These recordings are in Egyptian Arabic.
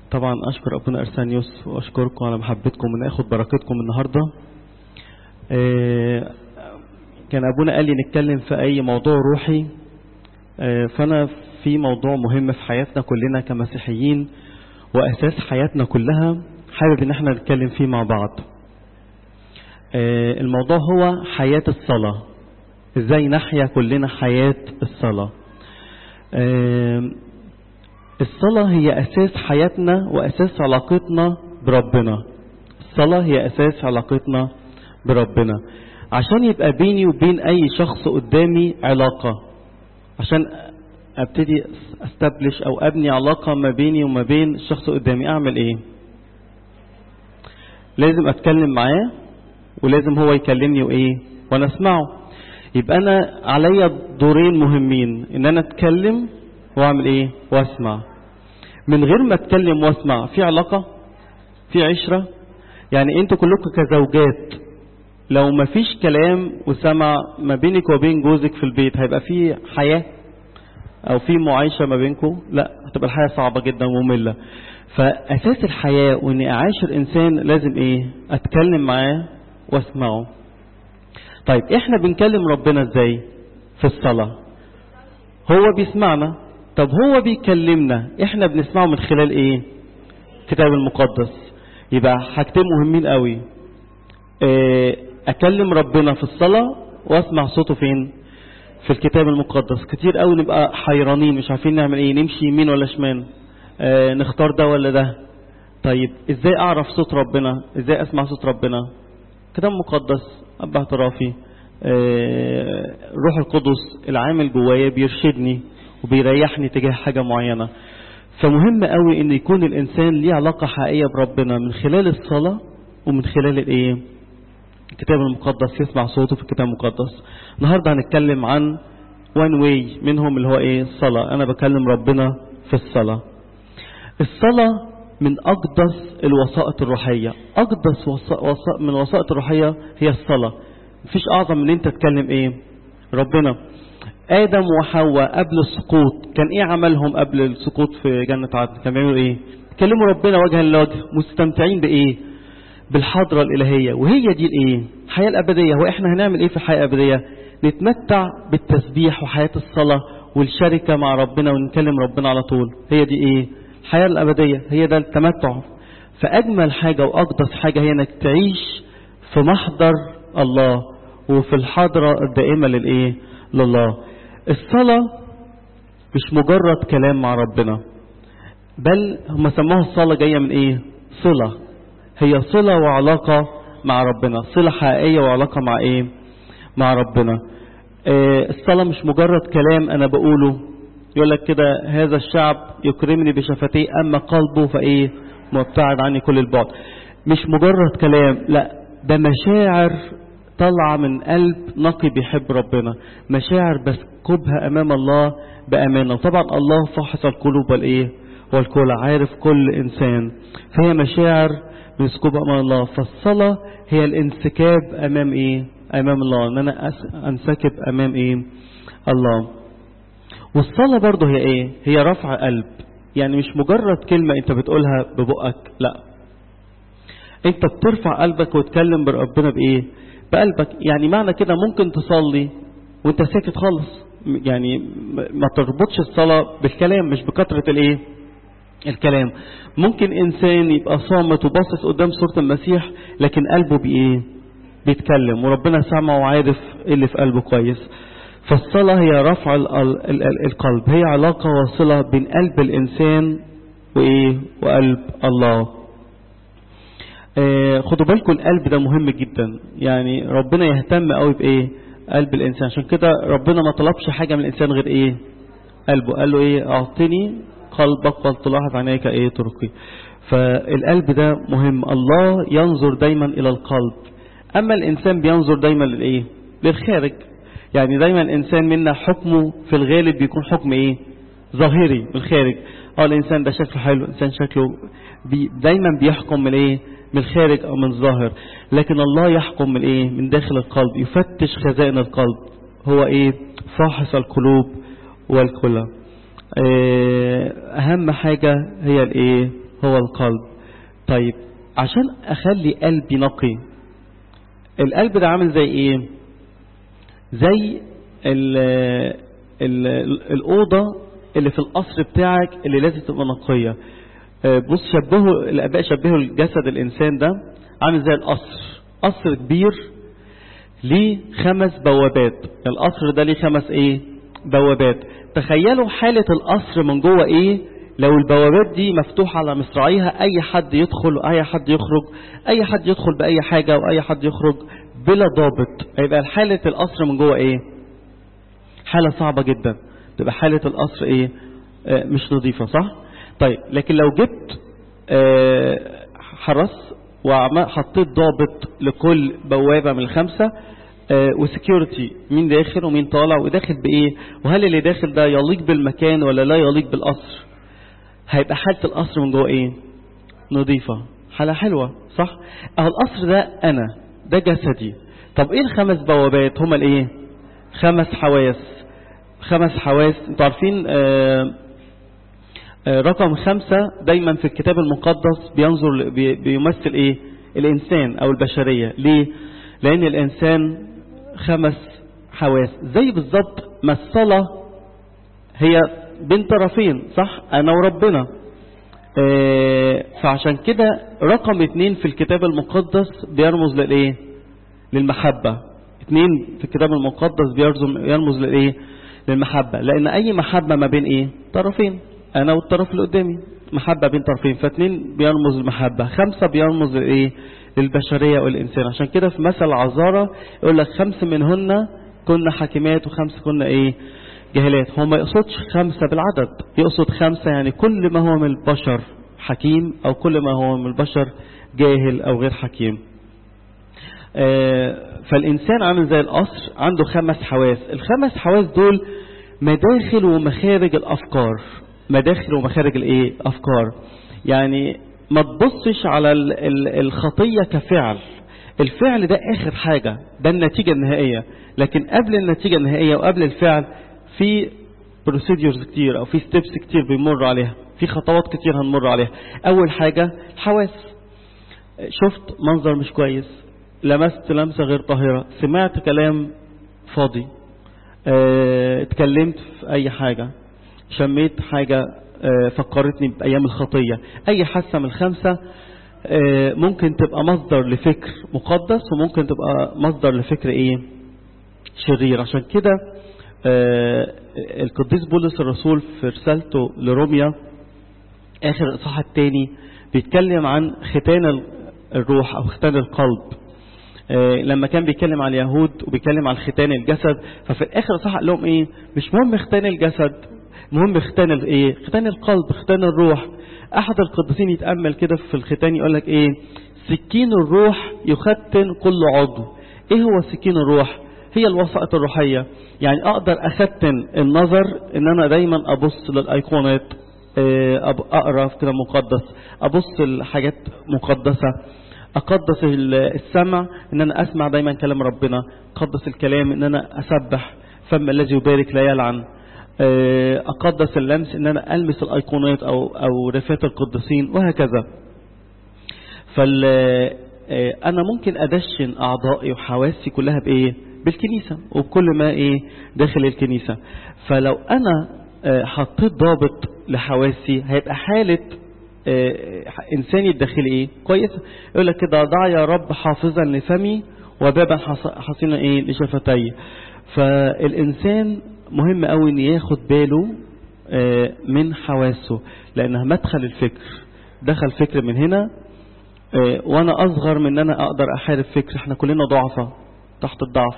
طبعا أشكر أبونا أرسانيوس وأشكركم على محبتكم من أخذ بركتكم النهاردة آه، كان أبونا قال لي نتكلم في أي موضوع روحي آه، فأنا في موضوع مهم في حياتنا كلنا كمسيحيين وأساس حياتنا كلها حابب إن احنا نتكلم فيه مع بعض آه، الموضوع هو حياة الصلاة ازاي نحيا كلنا حياة الصلاة آه، الصلاة هي أساس حياتنا وأساس علاقتنا بربنا الصلاة هي أساس علاقتنا بربنا عشان يبقى بيني وبين أي شخص قدامي علاقة عشان ابتدي استبلش او ابني علاقة ما بيني وما بين الشخص قدامي اعمل ايه لازم اتكلم معاه ولازم هو يكلمني وايه وانا اسمعه يبقى انا عليا دورين مهمين ان انا اتكلم واعمل ايه واسمع من غير ما اتكلم واسمع في علاقة في عشرة يعني انتوا كلكم كزوجات لو ما فيش كلام وسمع ما بينك وبين جوزك في البيت هيبقى في حياة او في معايشة ما بينكم لا هتبقى الحياة صعبة جدا ومملة فاساس الحياة واني اعاشر انسان لازم ايه اتكلم معاه واسمعه طيب احنا بنكلم ربنا ازاي في الصلاة هو بيسمعنا طب هو بيكلمنا احنا بنسمعه من خلال ايه الكتاب المقدس يبقى حاجتين مهمين قوي اه اكلم ربنا في الصلاة واسمع صوته فين في الكتاب المقدس كتير قوي نبقى حيرانين مش عارفين نعمل ايه نمشي يمين ولا شمال اه نختار ده ولا ده طيب ازاي اعرف صوت ربنا ازاي اسمع صوت ربنا كتاب مقدس اب اعترافي اه روح القدس العامل جوايا بيرشدني وبيريحني تجاه حاجة معينة فمهم قوي ان يكون الانسان ليه علاقة حقيقية بربنا من خلال الصلاة ومن خلال الايه الكتاب المقدس يسمع صوته في الكتاب المقدس النهاردة هنتكلم عن وان واي منهم اللي هو ايه الصلاة انا بكلم ربنا في الصلاة الصلاة من اقدس الوسائط الروحية اقدس وسا... وسا... من الوسائط الروحية هي الصلاة مفيش اعظم من انت تتكلم ايه ربنا ادم وحواء قبل السقوط كان ايه عملهم قبل السقوط في جنة عدن كانوا بيعملوا ايه كلموا ربنا وجها لوجه مستمتعين بايه بالحضرة الإلهية وهي دي الايه الحياة الأبدية وإحنا هنعمل إيه في الحياة الأبدية نتمتع بالتسبيح وحياة الصلاة والشركة مع ربنا ونكلم ربنا على طول هي دي إيه الحياة الأبدية هي ده التمتع فأجمل حاجة وأقدس حاجة هي أنك تعيش في محضر الله وفي الحضرة الدائمة للإيه لله الصلاة مش مجرد كلام مع ربنا بل هم سموها الصلاة جاية من إيه صلة هي صلة وعلاقة مع ربنا صلة حقيقية وعلاقة مع ايه مع ربنا آه الصلاة مش مجرد كلام انا بقوله يقول لك كده هذا الشعب يكرمني بشفتيه اما قلبه فايه مبتعد عني كل البعد مش مجرد كلام لا ده مشاعر طالعة من قلب نقي بيحب ربنا مشاعر بسكبها امام الله بامانة وطبعا الله فحص القلوب والايه والكل عارف كل انسان فهي مشاعر بنسكب امام الله فالصلاة هي الانسكاب امام ايه امام الله ان انا انسكب امام ايه الله والصلاة برضه هي ايه هي رفع قلب يعني مش مجرد كلمة انت بتقولها ببقك لا انت بترفع قلبك وتكلم بربنا بايه بقلبك يعني معنى كده ممكن تصلي وانت ساكت خالص يعني ما تربطش الصلاة بالكلام مش بكثرة الايه الكلام ممكن انسان يبقى صامت وباصص قدام صورة المسيح لكن قلبه بايه بيتكلم وربنا سامع وعارف ايه اللي في قلبه كويس فالصلاة هي رفع القلب هي علاقة واصلة بين قلب الانسان وايه وقلب الله آه خدوا بالكم القلب ده مهم جدا يعني ربنا يهتم قوي بايه قلب الانسان عشان كده ربنا ما طلبش حاجة من الانسان غير ايه قلبه قال له ايه اعطني قلبك ولتلاحظ عينيك ايه ترقي فالقلب ده مهم الله ينظر دايما الى القلب اما الانسان بينظر دايما للايه للخارج يعني دايما الانسان منا حكمه في الغالب بيكون حكم ايه ظاهري من الخارج اه الانسان ده شكله حلو الانسان شكله بي دايما بيحكم من ايه من الخارج او من الظاهر لكن الله يحكم من ايه من داخل القلب يفتش خزائن القلب هو ايه فاحص القلوب والكلى اهم حاجة هي الايه هو القلب طيب عشان اخلي قلبي نقي القلب ده عامل زي ايه زي ال ال الأوضة اللي في القصر بتاعك اللي لازم تبقى نقية بص شبهوا الآباء شبهوا الجسد الإنسان ده عامل زي القصر قصر كبير ليه خمس بوابات القصر ده ليه خمس ايه بوابات تخيلوا حالة القصر من جوه ايه لو البوابات دي مفتوحة على مصراعيها اي حد يدخل واي حد يخرج اي حد يدخل باي حاجة واي حد يخرج بلا ضابط هيبقى حالة القصر من جوه ايه حالة صعبة جدا تبقى حالة القصر ايه آه مش نظيفة صح طيب لكن لو جبت آه حرس وحطيت ضابط لكل بوابة من الخمسة آه وسكيورتي مين داخل ومين طالع وداخل بايه وهل اللي داخل ده يليق بالمكان ولا لا يليق بالقصر هيبقى حالة القصر من جوه ايه نظيفة حالة حلوة صح اهو القصر ده انا ده جسدي طب ايه الخمس بوابات هما الايه خمس حواس خمس حواس انتوا عارفين آه آه رقم خمسة دايما في الكتاب المقدس بينظر بي بيمثل ايه الانسان او البشرية ليه لان الانسان خمس حواس زي بالظبط ما الصلاة هي بين طرفين صح انا وربنا آه فعشان كده رقم اتنين في الكتاب المقدس بيرمز للايه للمحبة اتنين في الكتاب المقدس بيرمز للايه للمحبة لان اي محبة ما بين ايه طرفين انا والطرف اللي قدامي محبة بين طرفين فاتنين بيرمز للمحبة خمسة بيرمز للايه للبشرية والانسان عشان كده في مثل عذارة يقول لك خمس منهن كنا حاكمات وخمس كنا ايه جاهلات هو ما يقصدش خمسة بالعدد يقصد خمسة يعني كل ما هو من البشر حكيم او كل ما هو من البشر جاهل او غير حكيم فالإنسان عامل زي القصر عنده خمس حواس الخمس حواس دول مداخل ومخارج الأفكار مداخل ومخارج الايه أفكار يعني ما تبصش على الخطية كفعل الفعل ده آخر حاجة ده النتيجة النهائية لكن قبل النتيجة النهائية وقبل الفعل في بروسيديورز كتير أو في ستيبس كتير بيمر عليها في خطوات كتير هنمر عليها أول حاجة الحواس شفت منظر مش كويس لمست لمسة غير طاهرة سمعت كلام فاضي اه اتكلمت في اي حاجة شميت حاجة اه فكرتني بأيام الخطية اي حاسة من الخمسة اه ممكن تبقى مصدر لفكر مقدس وممكن تبقى مصدر لفكر ايه شرير عشان كده القديس بولس الرسول في رسالته لروميا اخر الاصحاح الثاني بيتكلم عن ختان الروح او ختان القلب لما كان بيتكلم على اليهود وبيتكلم على ختان الجسد ففي الاخر صح قال لهم ايه مش مهم ختان الجسد مهم ختان الايه ختان القلب ختان الروح احد القديسين يتامل كده في الختان يقول لك ايه سكين الروح يختن كل عضو ايه هو سكين الروح هي الوسائط الروحيه يعني اقدر اختن النظر ان انا دايما ابص للايقونات اقرا في كده مقدس ابص لحاجات مقدسه أقدس السمع إن أنا أسمع دايما كلام ربنا أقدس الكلام إن أنا أسبح فم الذي يبارك لا يلعن أقدس اللمس إن أنا ألمس الأيقونات أو أو رفات القديسين وهكذا فال أنا ممكن أدشن أعضائي وحواسي كلها بإيه بالكنيسة وبكل ما إيه داخل الكنيسة فلو أنا حطيت ضابط لحواسي هيبقى حالة إنساني الداخلي إيه كويس يقول لك كده ضع يا رب حافظا لفمي وبابا حصينا إيه لشفتي فالإنسان مهم قوي إن ياخد باله من حواسه لأنها مدخل الفكر دخل فكر من هنا وأنا أصغر من أن أنا أقدر أحارب فكر إحنا كلنا ضعفة تحت الضعف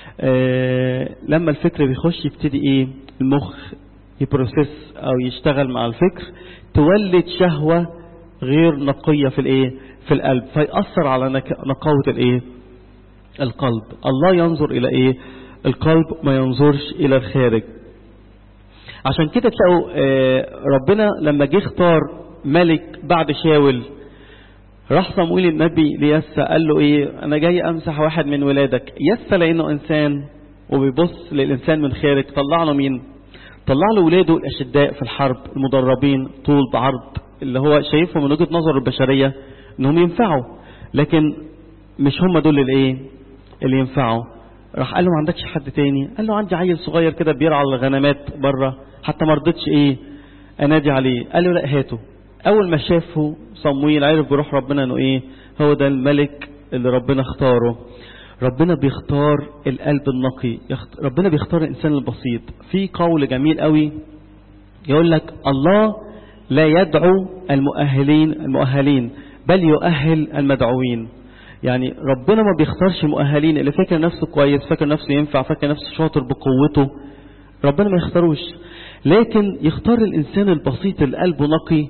لما الفكر بيخش يبتدي إيه المخ يبروسيس أو يشتغل مع الفكر تولد شهوة غير نقية في الايه في القلب فيأثر على نقاوة الايه القلب الله ينظر الى ايه القلب ما ينظرش الى الخارج عشان كده تلاقوا ربنا لما جه اختار ملك بعد شاول راح صمويل النبي ليسى قال له ايه انا جاي امسح واحد من ولادك يسى لانه انسان وبيبص للانسان من خارج طلع له مين طلع له ولاده الأشداء في الحرب المدربين طول بعرض اللي هو شايفهم من وجهة نظر البشرية انهم ينفعوا لكن مش هم دول اللي ايه اللي ينفعوا راح قال له ما عندكش حد تاني قال له عندي عيل صغير كده بيرعى الغنمات بره حتى ما رضيتش ايه انادي عليه قال له لا هاته اول ما شافه صمويل عرف بروح ربنا انه ايه هو ده الملك اللي ربنا اختاره ربنا بيختار القلب النقي يخت... ربنا بيختار الانسان البسيط في قول جميل قوي يقول لك الله لا يدعو المؤهلين المؤهلين بل يؤهل المدعوين يعني ربنا ما بيختارش المؤهلين اللي فاكر نفسه كويس فاكر نفسه ينفع فاكر نفسه شاطر بقوته ربنا ما يختاروش لكن يختار الإنسان البسيط اللي قلبه نقي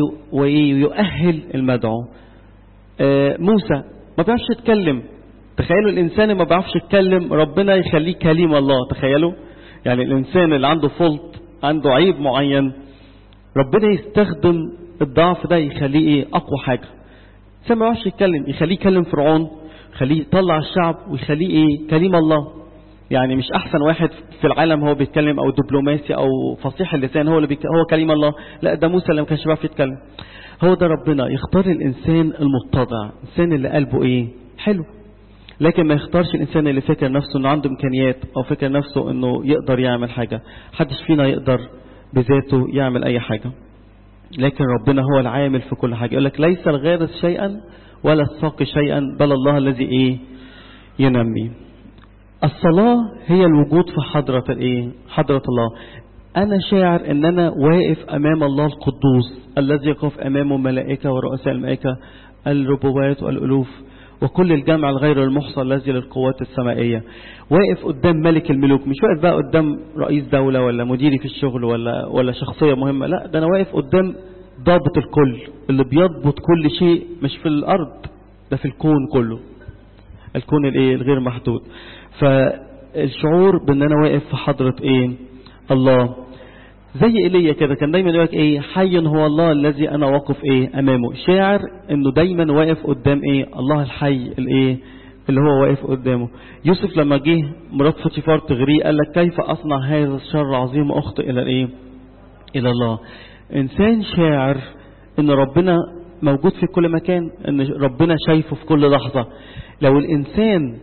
ويؤهل المدعو آه موسى ما بيعرفش يتكلم تخيلوا الإنسان اللي ما بيعرفش يتكلم ربنا يخليه كليم الله تخيلوا يعني الإنسان اللي عنده فلط عنده عيب معين ربنا يستخدم الضعف ده يخليه ايه اقوى حاجه الانسان ما يعرفش يتكلم يخليه يكلم فرعون يخليه يطلع الشعب ويخليه ايه كليم الله يعني مش احسن واحد في العالم هو بيتكلم او دبلوماسي او فصيح اللسان هو اللي بيك... هو كليم الله لا ده موسى اللي ما كانش بيعرف يتكلم هو ده ربنا يختار الانسان المتضع الانسان اللي قلبه ايه حلو لكن ما يختارش الانسان اللي فاكر نفسه انه عنده امكانيات او فاكر نفسه انه يقدر يعمل حاجه محدش فينا يقدر بذاته يعمل اي حاجه لكن ربنا هو العامل في كل حاجه يقول لك ليس الغارس شيئا ولا الساقي شيئا بل الله الذي ايه ينمي الصلاه هي الوجود في حضره الايه حضره الله انا شاعر ان انا واقف امام الله القدوس الذي يقف امامه ملائكه ورؤساء الملائكه الربوات والالوف وكل الجمع الغير المحصى الذي للقوات السمائية واقف قدام ملك الملوك مش واقف بقى قدام رئيس دولة ولا مديري في الشغل ولا ولا شخصية مهمة لا ده أنا واقف قدام ضابط الكل اللي بيضبط كل شيء مش في الأرض ده في الكون كله الكون الايه الغير محدود فالشعور بان انا واقف في حضرة ايه الله زي ايليا كده كان دايما يقول ايه حي هو الله الذي انا واقف ايه امامه شاعر انه دايما واقف قدام ايه الله الحي الايه اللي هو واقف قدامه يوسف لما جه مرات فوتيفار تغريه قال لك كيف اصنع هذا الشر العظيم واخطئ الى الايه الى الله انسان شاعر ان ربنا موجود في كل مكان ان ربنا شايفه في كل لحظه لو الانسان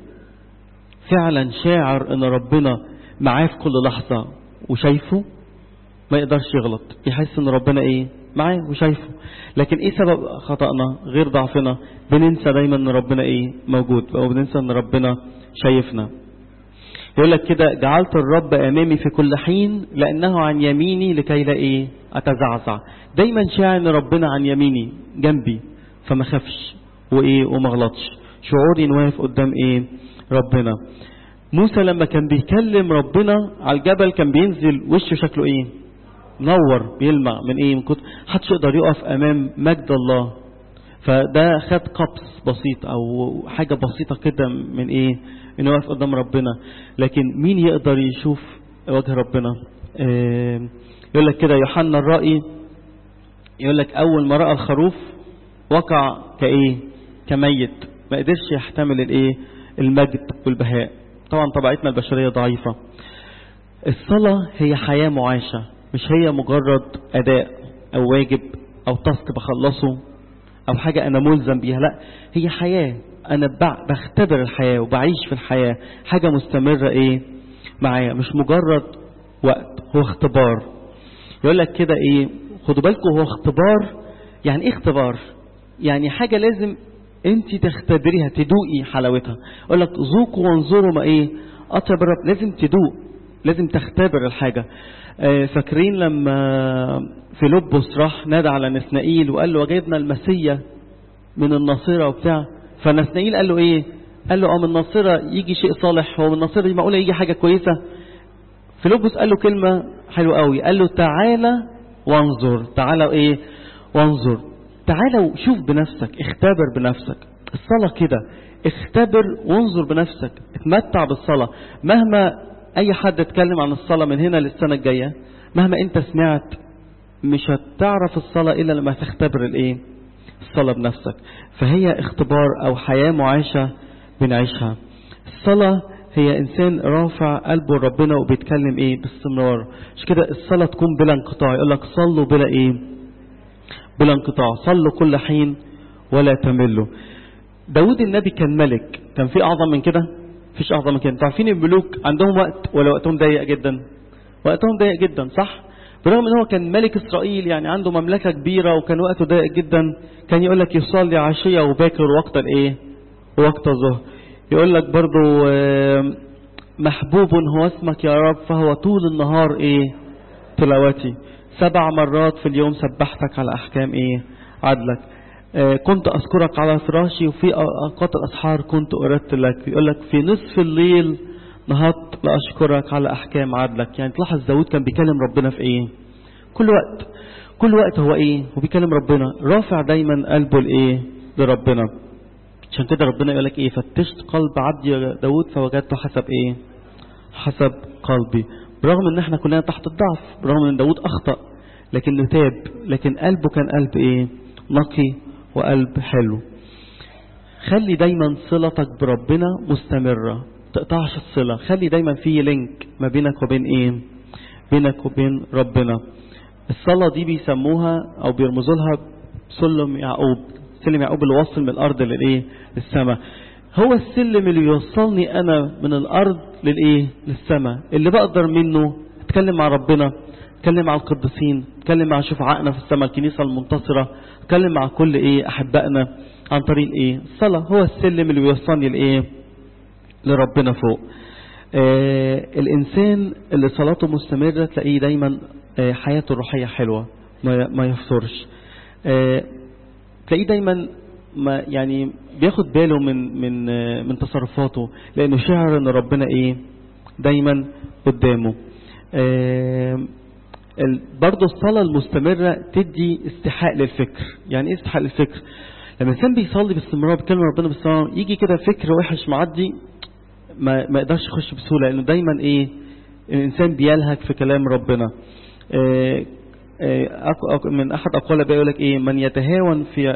فعلا شاعر ان ربنا معاه في كل لحظه وشايفه ما يقدرش يغلط يحس ان ربنا ايه معاه وشايفه لكن ايه سبب خطأنا غير ضعفنا بننسى دايما ان ربنا ايه موجود او بننسى ان ربنا شايفنا يقول لك كده جعلت الرب امامي في كل حين لانه عن يميني لكي لا ايه اتزعزع دايما شاعر ان ربنا عن يميني جنبي فما خافش وايه وما غلطش شعوري انه واقف قدام ايه ربنا موسى لما كان بيكلم ربنا على الجبل كان بينزل وشه شكله ايه منور بيلمع من ايه من كتر محدش يقدر يقف امام مجد الله فده خد قبس بسيط او حاجة بسيطة كده من ايه انه يقف قدام ربنا لكن مين يقدر يشوف وجه ربنا آه يقول لك كده يوحنا الرائي يقول لك اول ما راى الخروف وقع كايه كميت ما قدرش يحتمل الايه المجد والبهاء طبعا طبيعتنا البشريه ضعيفه الصلاه هي حياه معاشه مش هي مجرد اداء او واجب او تاسك بخلصه او حاجه انا ملزم بيها لا هي حياه انا بختبر الحياه وبعيش في الحياه حاجه مستمره ايه معايا مش مجرد وقت هو اختبار يقول لك كده ايه خدوا بالكم هو اختبار يعني ايه اختبار يعني حاجه لازم انت تختبريها تدوقي حلاوتها يقول لك ذوقوا وانظروا ما ايه اطيب الرب لازم تدوق لازم تختبر الحاجه آه فاكرين لما فيلبس راح نادى على نسنائيل وقال له وجدنا المسيا من الناصره وبتاع فنسنائيل قال له ايه قال له اه من الناصره يجي شيء صالح هو من الناصره دي معقوله يجي حاجه كويسه فيلبس قال له كلمه حلوه قوي قال له تعالى وانظر تعالى ايه وانظر تعالى وشوف بنفسك اختبر بنفسك الصلاة كده اختبر وانظر بنفسك اتمتع بالصلاة مهما اي حد اتكلم عن الصلاة من هنا للسنة الجاية مهما انت سمعت مش هتعرف الصلاة الا لما تختبر الايه الصلاة بنفسك فهي اختبار او حياة معاشة بنعيشها الصلاة هي انسان رافع قلبه لربنا وبيتكلم ايه باستمرار مش كده الصلاة تكون بلا انقطاع يقول لك صلوا بلا ايه بلا انقطاع صلوا كل حين ولا تملوا داود النبي كان ملك كان في أعظم من كده فيش أعظم من كده تعرفين الملوك عندهم وقت ولا وقتهم ضيق جدا وقتهم ضيق جدا صح برغم ان هو كان ملك اسرائيل يعني عنده مملكة كبيرة وكان وقته ضيق جدا كان يقول لك يصلي عشية وباكر وقت الايه وقت الظهر يقول لك برضو محبوب هو اسمك يا رب فهو طول النهار ايه تلاوتي سبع مرات في اليوم سبحتك على احكام ايه عدلك كنت أذكرك على فراشي وفي أوقات الأسحار كنت أردت لك يقول لك في نصف الليل نهضت لأشكرك على أحكام عدلك يعني تلاحظ داود كان بيكلم ربنا في إيه كل وقت كل وقت هو إيه هو بيكلم ربنا رافع دايما قلبه لإيه لربنا عشان كده ربنا يقول لك إيه فتشت قلب عبدي داود فوجدته حسب إيه حسب قلبي برغم ان احنا كلنا تحت الضعف برغم ان داود اخطأ لكنه تاب لكن قلبه كان قلب ايه نقي وقلب حلو خلي دايما صلتك بربنا مستمرة تقطعش الصلة خلي دايما في لينك ما بينك وبين ايه بينك وبين ربنا الصلاة دي بيسموها او بيرمزوا لها سلم يعقوب سلم يعقوب اللي وصل من الارض للايه للسماء هو السلم اللي يوصلني انا من الارض للايه للسماء اللي بقدر منه اتكلم مع ربنا اتكلم مع القديسين اتكلم مع شفعائنا في السماء الكنيسة المنتصرة اتكلم مع كل ايه احبائنا عن طريق ايه الصلاة هو السلم اللي بيوصلني لايه لربنا فوق آه الانسان اللي صلاته مستمرة تلاقيه دايما آه حياته الروحية حلوة ما, ما يفطرش آه تلاقيه دايما ما يعني بياخد باله من من آه من تصرفاته لانه شعر ان ربنا ايه دايما قدامه آه برضه الصلاة المستمرة تدي استحاء للفكر يعني ايه استحاء للفكر لما الانسان بيصلي باستمرار بيكلم ربنا باستمرار يجي كده فكر وحش معدي ما ما يقدرش يخش بسهولة لانه دايما ايه الانسان بيلهك في كلام ربنا آه آه من احد اقوال بيقول لك ايه من يتهاون في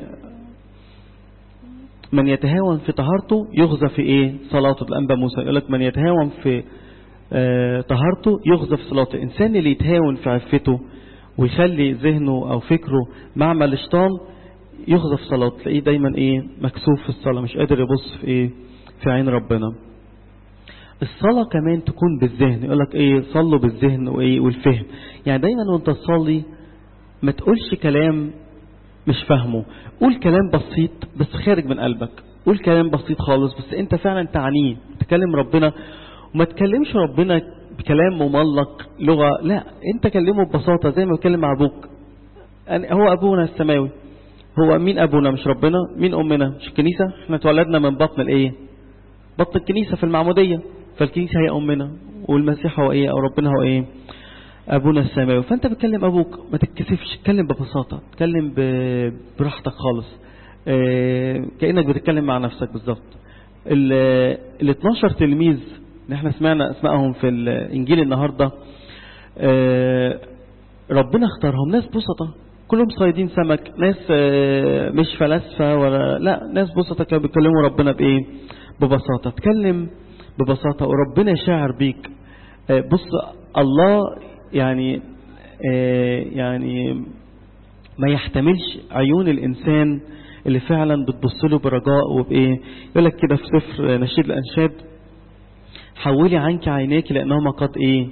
من يتهاون في طهارته يغزى في ايه صلاته الانبا موسى يقول لك من يتهاون في آه طهارته يغزى في صلاته الإنسان اللي يتهاون في عفته ويخلي ذهنه أو فكره معمل الشيطان يغزى في صلاته تلاقيه دايما إيه مكسوف في الصلاة مش قادر يبص في إيه في عين ربنا الصلاة كمان تكون بالذهن يقول لك إيه صلوا بالذهن وإيه والفهم يعني دايما وأنت تصلي ما تقولش كلام مش فاهمه قول كلام بسيط بس خارج من قلبك قول كلام بسيط خالص بس انت فعلا تعنيه تكلم ربنا وما تكلمش ربنا بكلام مملق لغة لا انت كلمه ببساطة زي ما بتكلم مع ابوك هو ابونا السماوي هو مين ابونا مش ربنا مين امنا مش الكنيسة احنا اتولدنا من بطن الايه بطن الكنيسة في المعمودية فالكنيسة هي امنا والمسيح هو ايه او ربنا هو ايه ابونا السماوي فانت بتكلم ابوك ما تتكسفش اتكلم ببساطة اتكلم براحتك خالص اه كأنك بتتكلم مع نفسك بالظبط ال 12 تلميذ اللي احنا سمعنا اسمائهم في الانجيل النهاردة اه ربنا اختارهم ناس بسطة كلهم صيادين سمك ناس اه مش فلاسفة ولا لا ناس بسطة كانوا بيتكلموا ربنا بايه ببساطة اتكلم ببساطة وربنا شاعر بيك اه بص الله يعني يعني ما يحتملش عيون الانسان اللي فعلا بتبص له برجاء وبايه يقول لك كده في سفر نشيد الانشاد حولي عنك عينيك لأنهما قد إيه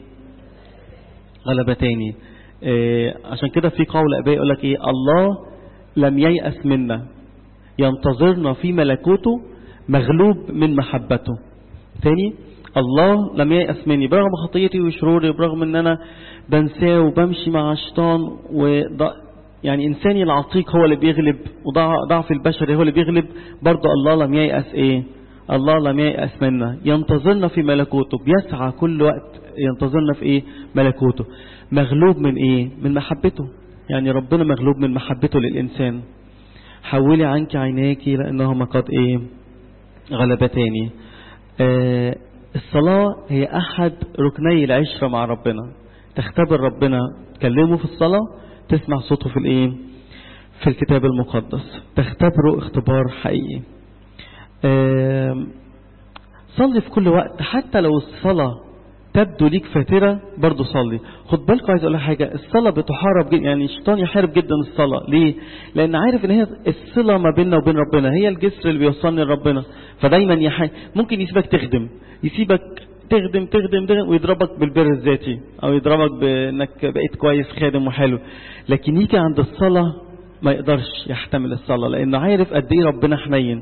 غلبتاني إيه عشان كده في قول أبي يقول لك إيه الله لم ييأس منا ينتظرنا في ملكوته مغلوب من محبته تاني الله لم ييأس مني برغم خطيتي وشروري برغم ان انا بنساه وبمشي مع الشيطان وضع يعني انساني العتيق هو اللي بيغلب وضعف البشري هو اللي بيغلب برضه الله لم ييأس ايه الله لم ييأس منا ينتظرنا في ملكوته بيسعى كل وقت ينتظرنا في ايه ملكوته مغلوب من ايه من محبته يعني ربنا مغلوب من محبته للإنسان حولي عنك عيناك لأنهما قد ايه غلبتاني آه الصلاة هي أحد ركني العشرة مع ربنا تختبر ربنا تكلمه في الصلاة تسمع صوته في الايه في الكتاب المقدس تختبره اختبار حقيقي صلي في كل وقت حتى لو الصلاة تبدو ليك فاترة برضو صلي خد بالك عايز اقول لك حاجة الصلاة بتحارب جدا يعني الشيطان يحارب جدا الصلاة ليه لان عارف ان هي الصلة ما بيننا وبين ربنا هي الجسر اللي بيوصلني لربنا فدايما يح... ممكن يسيبك تخدم يسيبك تخدم تخدم تخدم ويضربك بالبر الذاتي او يضربك بانك بقيت كويس خادم وحلو لكن يجي عند الصلاة ما يقدرش يحتمل الصلاة لانه عارف قد ايه ربنا حنين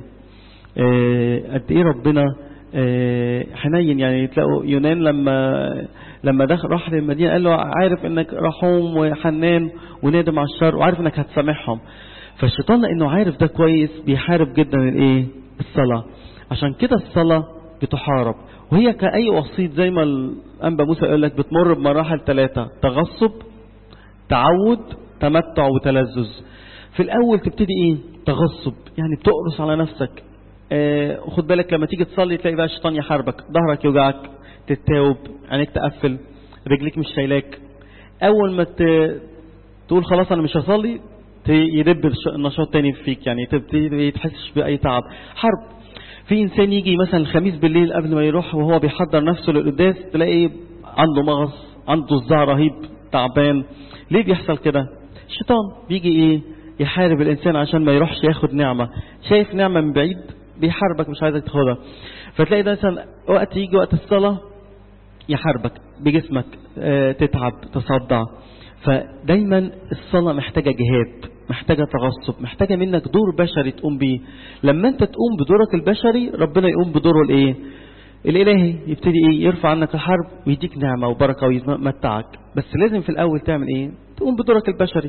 آه قد ايه ربنا آه حنين يعني تلاقوا يونان لما لما دخل راح للمدينة قال له عارف انك رحوم وحنان ونادم على الشر وعارف انك هتسامحهم فالشيطان لانه عارف ده كويس بيحارب جدا الايه الصلاة عشان كده الصلاة بتحارب وهي كأي وسيط زي ما الأنبا موسى يقول لك بتمر بمراحل ثلاثة تغصب تعود تمتع وتلذذ في الأول تبتدي إيه تغصب يعني بتقرص على نفسك آه خد بالك لما تيجي تصلي تلاقي بقى الشيطان يحاربك ظهرك يوجعك تتاوب عينيك تقفل رجليك مش شايلاك أول ما تقول خلاص أنا مش هصلي يدب النشاط تاني فيك يعني تبتدي تحسش بأي تعب حرب في إنسان يجي مثلا الخميس بالليل قبل ما يروح وهو بيحضر نفسه للقداس تلاقيه عنده مغص عنده صداع رهيب تعبان ليه بيحصل كده الشيطان بيجي ايه يحارب الإنسان عشان ما يروحش ياخد نعمة شايف نعمة من بعيد بيحاربك مش عايزك تاخدها فتلاقي ده مثلا وقت يجي وقت الصلاة يحاربك بجسمك اه تتعب تصدع فدايما الصلاة محتاجة جهاد محتاجة تغصب محتاجة منك دور بشري تقوم بيه لما انت تقوم بدورك البشري ربنا يقوم بدوره الايه الالهي يبتدي ايه يرفع عنك الحرب ويديك نعمة وبركة ويمتعك بس لازم في الاول تعمل ايه تقوم بدورك البشري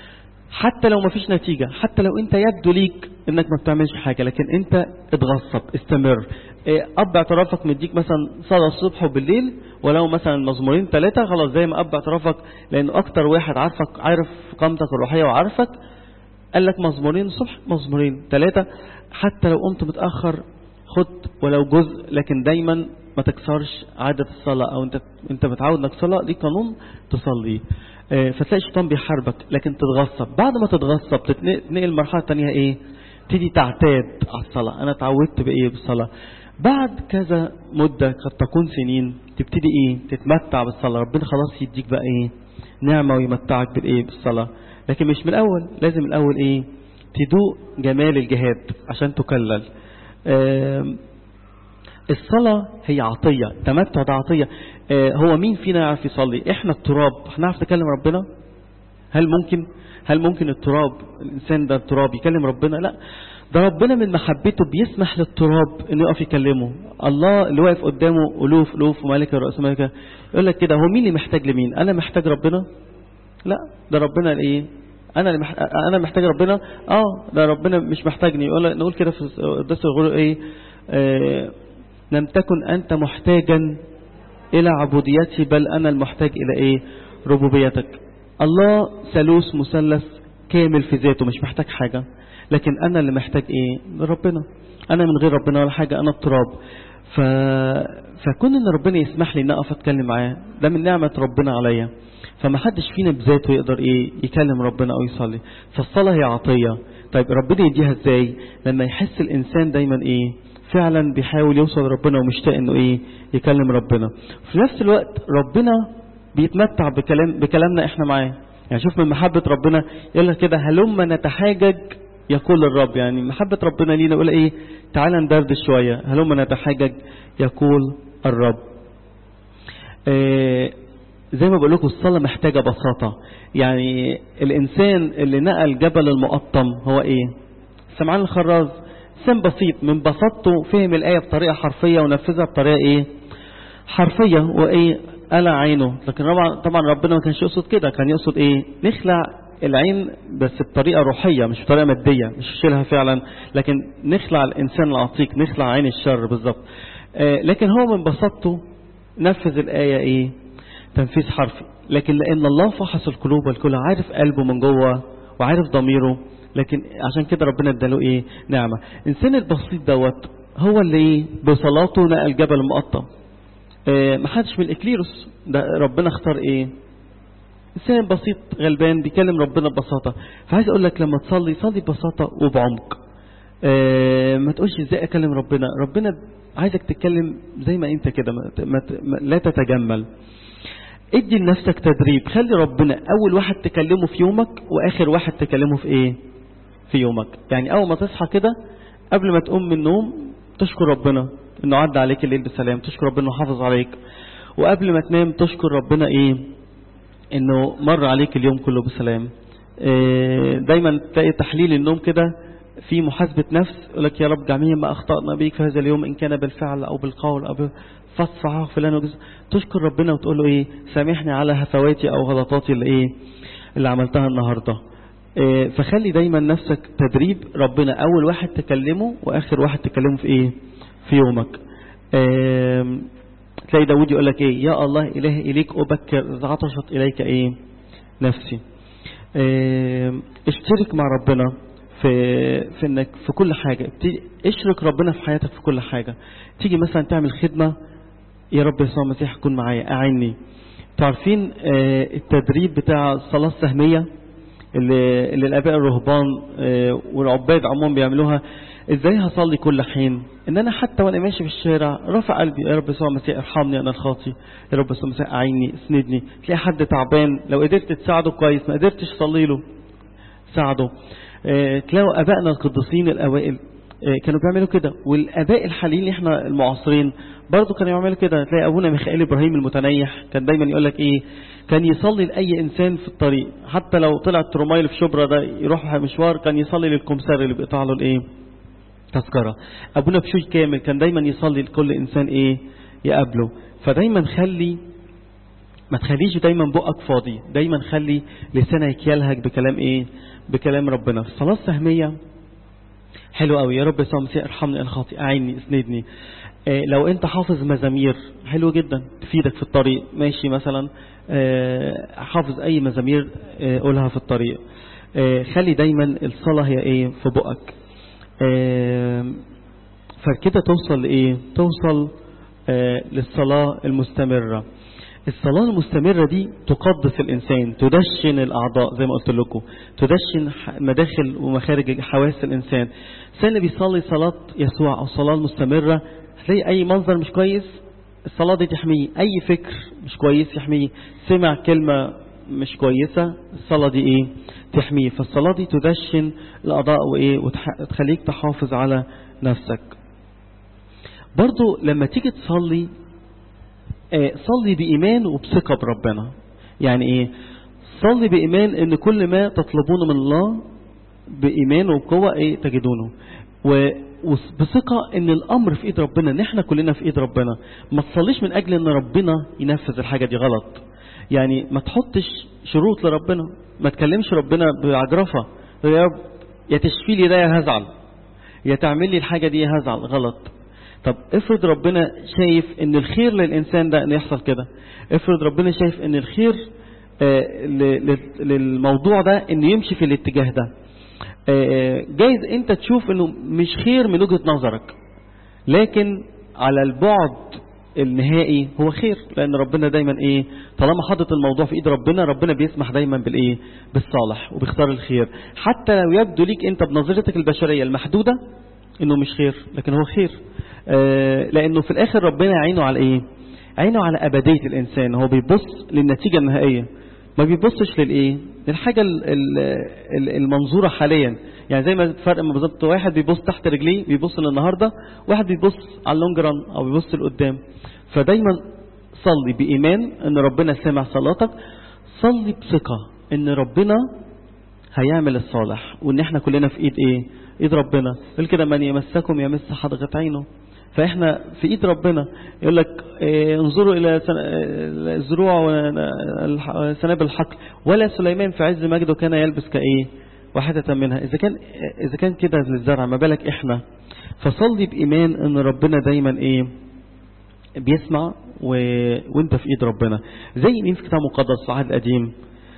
حتى لو ما فيش نتيجة حتى لو انت يبدو ليك انك ما بتعملش حاجة لكن انت اتغصب استمر إيه اب اعترافك مديك مثلا صلاة الصبح وبالليل ولو مثلا مزمورين ثلاثة خلاص زي ما اب اعترافك لانه اكتر واحد عارفك عارف قامتك الروحية وعارفك قال لك مزمورين الصبح مزمورين ثلاثة حتى لو قمت متأخر خد ولو جزء لكن دايما ما تكسرش عادة الصلاة او انت انت متعود انك صلاة ليك قانون تصلي فتلاقي الشيطان بيحاربك لكن تتغصب بعد ما تتغصب تتنقل المرحلة الثانية ايه تبتدي تعتاد على الصلاة انا اتعودت بايه بالصلاة بعد كذا مدة قد تكون سنين تبتدي ايه تتمتع بالصلاة ربنا خلاص يديك بقى ايه نعمة ويمتعك بالايه بالصلاة لكن مش من الاول لازم الاول ايه تدوق جمال الجهاد عشان تكلل الصلاة هي عطية تمتع ده عطية هو مين فينا يعرف يصلي احنا التراب هنعرف نكلم ربنا هل ممكن هل ممكن التراب الانسان ده التراب يكلم ربنا لا ده ربنا من محبته بيسمح للتراب انه يقف يكلمه الله اللي واقف قدامه الوف الوف وملك الرؤوس ملكه يقول لك كده هو مين اللي محتاج لمين انا محتاج ربنا لا ده ربنا الايه انا اللي مح... انا محتاج ربنا اه ده ربنا مش محتاجني يقول نقول كده في قداس الغرور ايه آه لم تكن انت محتاجا الى عبوديتي بل انا المحتاج الى ايه ربوبيتك الله ثالوث مثلث كامل في ذاته مش محتاج حاجه لكن انا اللي محتاج ايه ربنا انا من غير ربنا ولا حاجه انا التراب ف... فكون ان ربنا يسمح لي ان اقف اتكلم معاه ده من نعمه ربنا عليا فما حدش فينا بذاته يقدر ايه يكلم ربنا او يصلي فالصلاه هي عطيه طيب ربنا يديها ازاي لما يحس الانسان دايما ايه فعلا بيحاول يوصل لربنا ومشتاق انه ايه يكلم ربنا في نفس الوقت ربنا بيتمتع بكلام بكلامنا احنا معاه يعني شوف من محبة ربنا يقول لك كده هلما نتحاجج يقول الرب يعني محبة ربنا لينا يقول ايه تعالى ندردش شوية هلما نتحاجج يقول الرب إيه زي ما بقول لكم الصلاة محتاجة بساطة يعني الإنسان اللي نقل جبل المقطم هو إيه سمعان الخراز إنسان بسيط من بساطته فهم الآية بطريقة حرفية ونفذها بطريقة إيه حرفية وإيه قلع عينه لكن طبعا ربنا ما كانش يقصد كده كان يقصد إيه نخلع العين بس بطريقة روحية مش بطريقة مادية مش شيلها فعلا لكن نخلع الإنسان العتيق نخلع عين الشر بالظبط آه لكن هو من بساطته نفذ الآية إيه تنفيذ حرفي لكن لأن الله فحص القلوب والكل عارف قلبه من جوه وعارف ضميره لكن عشان كده ربنا اداله ايه نعمة الانسان البسيط دوت هو اللي ايه بصلاته نقل جبل المقطم اه محدش من الاكليروس ده ربنا اختار ايه انسان بسيط غلبان بيكلم ربنا ببساطة فعايز اقول لك لما تصلي صلي ببساطة وبعمق آه ما تقولش ازاي اكلم ربنا ربنا عايزك تتكلم زي ما انت كده ما ت- ما ت- ما- لا تتجمل ادي لنفسك تدريب خلي ربنا اول واحد تكلمه في يومك واخر واحد تكلمه في ايه في يومك يعني اول ما تصحى كده قبل ما تقوم من النوم تشكر ربنا انه عدى عليك الليل بسلام تشكر ربنا انه حافظ عليك وقبل ما تنام تشكر ربنا ايه انه مر عليك اليوم كله بسلام إيه، دايما تلاقي تحليل النوم كده في محاسبة نفس يقول لك يا رب جميع ما أخطأنا بيك في هذا اليوم إن كان بالفعل أو بالقول أو فاصفح فلان وجزء تشكر ربنا وتقول له إيه سامحني على هفواتي أو غلطاتي اللي إيه اللي عملتها النهاردة إيه، فخلي دايما نفسك تدريب ربنا أول واحد تكلمه وآخر واحد تكلمه في إيه في يومك آم، تلاقي داود يقول لك ايه يا الله اله اليك ابكر اذا عطشت اليك ايه نفسي آم، اشترك مع ربنا في في انك في كل حاجه ابتدي- اشرك ربنا في حياتك في كل حاجه تيجي مثلا تعمل خدمه يا رب يسوع المسيح كن معايا اعني تعرفين آه، التدريب بتاع الصلاه السهميه اللي, اللي الاباء الرهبان آه، والعباد عموما بيعملوها ازاي هصلي كل حين ان انا حتى وانا ماشي في الشارع رافع قلبي يا رب يسوع المسيح ارحمني انا الخاطي يا رب يسوع المسيح اعيني اسندني تلاقي حد تعبان لو قدرت تساعده كويس ما قدرتش صلي له ساعده آه، تلاقوا ابائنا القديسين الاوائل آه، كانوا بيعملوا كده والاباء الحاليين اللي احنا المعاصرين برضه كانوا يعملوا كده تلاقي ابونا ميخائيل ابراهيم المتنيح كان دايما يقول لك ايه كان يصلي لاي انسان في الطريق حتى لو طلع ترومايل في شبرا ده يروح مشوار كان يصلي للكمسار اللي بيقطع له الايه تذكرة أبونا بشوي كامل كان دايما يصلي لكل إنسان إيه يقابله فدايما خلي ما تخليش دايما بقك فاضي دايما خلي لسانك يلهج بكلام إيه بكلام ربنا في الصلاة السهمية حلو قوي يا رب يسوع المسيح ارحمني انا خاطئ اعيني اسندني آه لو انت حافظ مزامير حلو جدا تفيدك في الطريق ماشي مثلا آه حافظ اي مزامير آه قولها في الطريق آه خلي دايما الصلاة هي ايه في بقك آم، فكده توصل لإيه توصل آه، للصلاة المستمرة الصلاة المستمرة دي تقدس الإنسان تدشن الأعضاء زي ما قلت لكم تدشن ح- مداخل ومخارج حواس الإنسان الإنسان اللي بيصلي صلاة يسوع أو الصلاة المستمرة هتلاقي أي منظر مش كويس الصلاة دي تحميه أي فكر مش كويس يحميه سمع كلمة مش كويسة الصلاة دي إيه تحميه فالصلاة دي تدشن الأعضاء وإيه وتخليك تحافظ على نفسك برضو لما تيجي تصلي آه، صلي بإيمان وبثقة بربنا يعني إيه صلي بإيمان إن كل ما تطلبونه من الله بإيمان وبقوة إيه تجدونه و وبثقة ان الامر في ايد ربنا ان احنا كلنا في ايد ربنا ما تصليش من اجل ان ربنا ينفذ الحاجة دي غلط يعني ما تحطش شروط لربنا ما تكلمش ربنا بعجرفة يا رب يا تشفي لي ده يا هزعل يا تعمل لي الحاجة دي يا هزعل غلط طب افرض ربنا شايف ان الخير للإنسان ده ان يحصل كده افرض ربنا شايف ان الخير آه، ل- ل- للموضوع ده انه يمشي في الاتجاه ده آه، جايز انت تشوف انه مش خير من وجهة نظرك لكن على البعد النهائي هو خير لان ربنا دايما ايه طالما حاطط الموضوع في ايد ربنا ربنا بيسمح دايما بالايه بالصالح وبيختار الخير حتى لو يبدو ليك انت بنظرتك البشريه المحدوده انه مش خير لكن هو خير آه لانه في الاخر ربنا يعينه على ايه عينه على ابديه الانسان هو بيبص للنتيجه النهائيه ما بيبصش للايه للحاجه ال- ال- ال- المنظوره حاليا يعني زي ما الفرق ما بالظبط واحد بيبص تحت رجليه بيبص للنهارده واحد بيبص على اللونج ران او بيبص لقدام فدايما صلي بايمان ان ربنا سمع صلاتك صلي بثقه ان ربنا هيعمل الصالح وان احنا كلنا في ايد ايه ايد ربنا يقول كده من يمسكم يمس حدقة عينه فاحنا في ايد ربنا يقول لك إيه انظروا الى سن- آه، الزروع وسنابل الحقل ولا سليمان في عز مجده كان يلبس كايه واحدة منها اذا كان اذا كان كده للزرع ما بالك احنا فصلي بايمان ان ربنا دايما ايه بيسمع و... وانت في ايد ربنا زي مين في كتاب مقدس في العهد القديم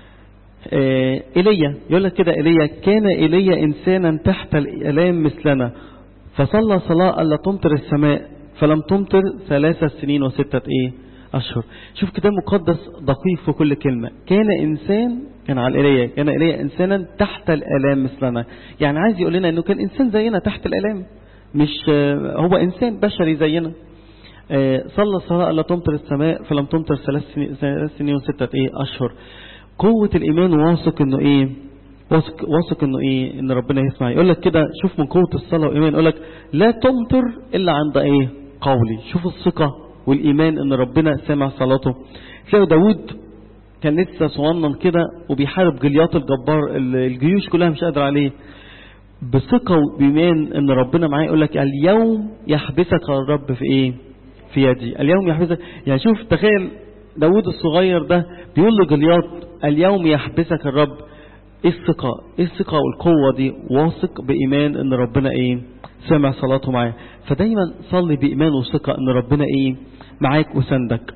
آه، ايليا يقول لك كده ايليا كان ايليا انسانا تحت الالام مثلنا فصلى صلاه الا تمطر السماء فلم تمطر ثلاث سنين وستة ايه أشهر شوف كتاب مقدس دقيق في كل كلمة كان إنسان كان على القراية كان إليه إنسانا تحت الآلام مثلنا يعني عايز يقول لنا إنه كان إنسان زينا تحت الآلام مش هو إنسان بشري زينا صلى الصلاة ألا تمطر السماء فلم تمطر ثلاث سنين, ثلاث سنين وستة إيه أشهر قوة الإيمان واثق إنه إيه واثق واثق إنه إيه إن ربنا يسمع يقول لك كده شوف من قوة الصلاة والإيمان يقول لك لا تمطر إلا عند إيه قولي شوف الثقة والإيمان إن ربنا سمع صلاته تلاقوا داود كان لسه صغنن كده وبيحارب جليات الجبار الجيوش كلها مش قادرة عليه بثقة وبإيمان إن ربنا معاه يقول لك اليوم يحبسك الرب في إيه في يدي اليوم يحبسك يعني شوف تخيل داود الصغير ده بيقول لجليات اليوم يحبسك الرب ايه الثقة ايه الثقة والقوة دي واثق بإيمان ان ربنا ايه سمع صلاته معاه فدايما صلي بإيمان وثقة ان ربنا ايه معاك وسندك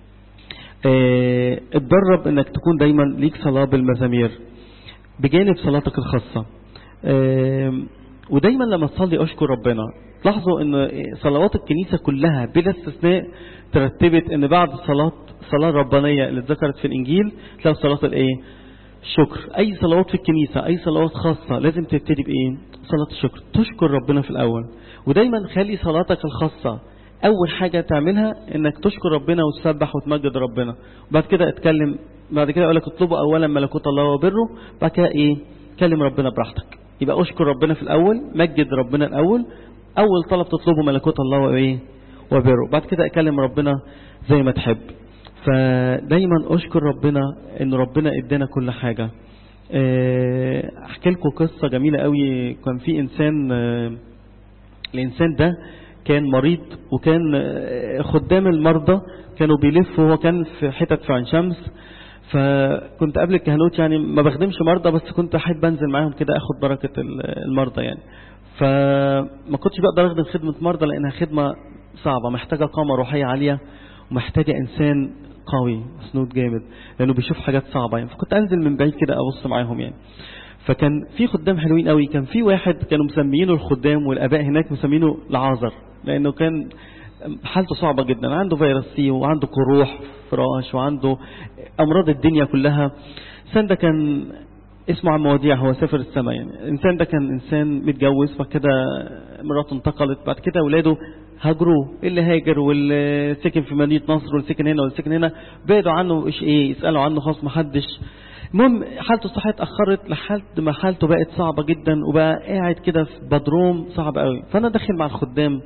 اه اتدرب انك تكون دايما ليك صلاة بالمزامير بجانب صلاتك الخاصة اه ودايما لما تصلي اشكر ربنا لاحظوا ان صلوات الكنيسة كلها بلا استثناء ترتبت ان بعد الصلاة الصلاة الربانية اللي اتذكرت في الانجيل تلاقي صلاة الايه شكر اي صلوات في الكنيسة اي صلوات خاصة لازم تبتدي بايه صلاة الشكر تشكر ربنا في الاول ودايما خلي صلاتك الخاصة اول حاجة تعملها انك تشكر ربنا وتسبح وتمجد ربنا وبعد كده اتكلم بعد كده اقول لك اطلبوا اولا ملكوت الله وبره بعد كده ايه كلم ربنا براحتك يبقى اشكر ربنا في الاول مجد ربنا الاول اول طلب تطلبه ملكوت الله وايه وبره بعد كده اكلم ربنا زي ما تحب فدايما اشكر ربنا ان ربنا ادانا كل حاجة احكي لكم قصة جميلة قوي كان في انسان الانسان ده كان مريض وكان خدام المرضى كانوا بيلفوا هو كان في حتت في عين شمس فكنت قبل الكهنوت يعني ما بخدمش مرضى بس كنت احب انزل معاهم كده اخد بركة المرضى يعني فما كنتش بقدر اخدم خدمة مرضى لانها خدمة صعبة محتاجة قامة روحية عالية ومحتاجة انسان قوي مسنود جامد لانه بيشوف حاجات صعبة يعني فكنت انزل من بعيد كده ابص معاهم يعني فكان في خدام حلوين قوي كان في واحد كانوا مسميينه الخدام والاباء هناك مسمينه العازر لانه كان حالته صعبة جدا عنده فيروس سي وعنده قروح فراش وعنده امراض الدنيا كلها الانسان ده كان اسمه عم وديع هو سافر السماء يعني الانسان ده كان انسان متجوز بعد كده مراته انتقلت بعد كده اولاده هاجروا اللي هاجر واللي سكن في مدينه نصر واللي سكن هنا واللي سكن هنا بعدوا عنه ايش ايه يسالوا عنه خلاص ما حدش المهم حالته الصحيه اتاخرت لحد ما حالته بقت صعبه جدا وبقى قاعد كده في بدروم صعب قوي فانا داخل مع الخدام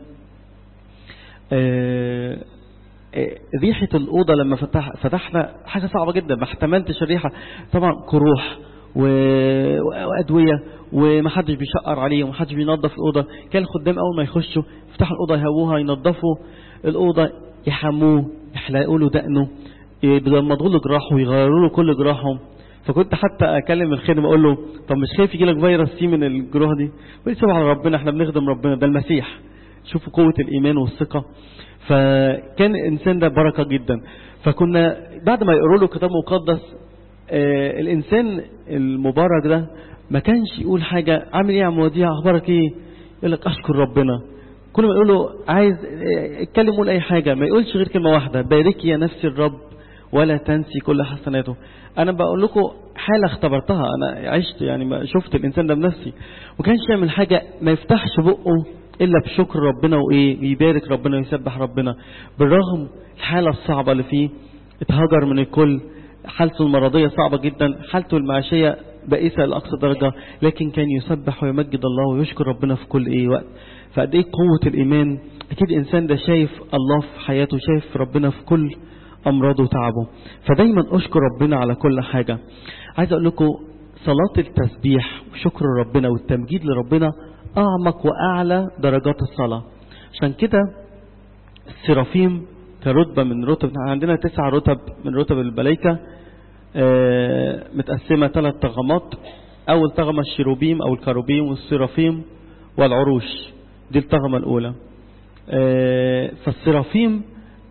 آه ريحة الأوضة لما فتح فتحنا حاجة صعبة جدا ما احتملتش الريحة طبعا كروح وأدوية ومحدش بيشقر عليه ومحدش بينظف الأوضة كان الخدام أول ما يخشوا يفتحوا الأوضة يهووها ينظفوا الأوضة يحموه يحلقوا له دقنه يضمضوا له جراحه ويغيروا له كل جراحه فكنت حتى اكلم الخادم اقول له طب مش خايف يجي لك فيروس سي من الجروح دي يقول لي على ربنا احنا بنخدم ربنا ده المسيح شوفوا قوة الإيمان والثقة فكان الإنسان ده بركة جدا فكنا بعد ما يقروا له كتاب مقدس آه الإنسان المبارك ده ما كانش يقول حاجة عامل ايه يا عم وديع اخبارك ايه يقول لك اشكر ربنا كل ما يقول له عايز اتكلم قول اي حاجة ما يقولش غير كلمة واحدة باركي يا نفسي الرب ولا تنسي كل حسناته انا بقول لكم حالة اختبرتها انا عشت يعني شفت الانسان ده بنفسي وما كانش يعمل حاجة ما يفتحش بقه الا بشكر ربنا وايه يبارك ربنا ويسبح ربنا بالرغم الحالة الصعبة اللي فيه اتهجر من الكل حالته المرضية صعبة جدا حالته المعيشية بائسة لأقصى درجة لكن كان يسبح ويمجد الله ويشكر ربنا في كل ايه وقت فقد ايه قوة الإيمان أكيد الإنسان ده شايف الله في حياته شايف ربنا في كل أمراضه وتعبه فدايما أشكر ربنا على كل حاجة عايز أقول لكم صلاة التسبيح وشكر ربنا والتمجيد لربنا أعمق وأعلى درجات الصلاة عشان كده السرافيم كرتبة من رتب عندنا تسع رتب من رتب الملائكة متقسمة ثلاث طغمات أول طغمة الشيروبيم أو الكروبيم والسرافيم والعروش دي الطغمة الأولى فالسرافيم